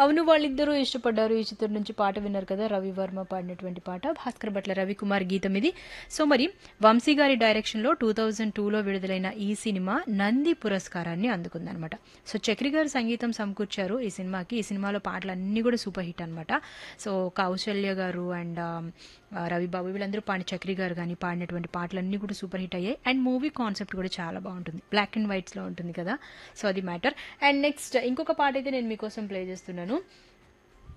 అవును వాళ్ళిద్దరూ ఇష్టపడ్డారు ఈ చిత్రం నుంచి పాట విన్నారు కదా రవి వర్మ పాడినటువంటి పాట భాస్కర్ భట్ల రవికుమార్ గీతం ఇది సో మరి వంశీ గారి డైరెక్షన్లో టూ థౌజండ్ టూలో విడుదలైన ఈ సినిమా నంది పురస్కారాన్ని అందుకుందనమాట సో చక్రి గారు సంగీతం సమకూర్చారు ఈ సినిమాకి ఈ సినిమాలో పాటలు అన్నీ కూడా సూపర్ హిట్ అనమాట సో కౌశల్య గారు అండ్ రవిబాబు వీళ్ళందరూ పాడిన చక్రి గారు కానీ పాడినటువంటి పాటలన్నీ కూడా సూపర్ హిట్ అయ్యాయి అండ్ మూవీ కాన్సెప్ట్ కూడా చాలా బాగుంటుంది బ్లాక్ అండ్ వైట్స్లో ఉంటుంది కదా సో అది మ్యాటర్ అండ్ నెక్స్ట్ ఇంకొక పాట అయితే నేను మీకోసం ప్లే చేస్తున్నాను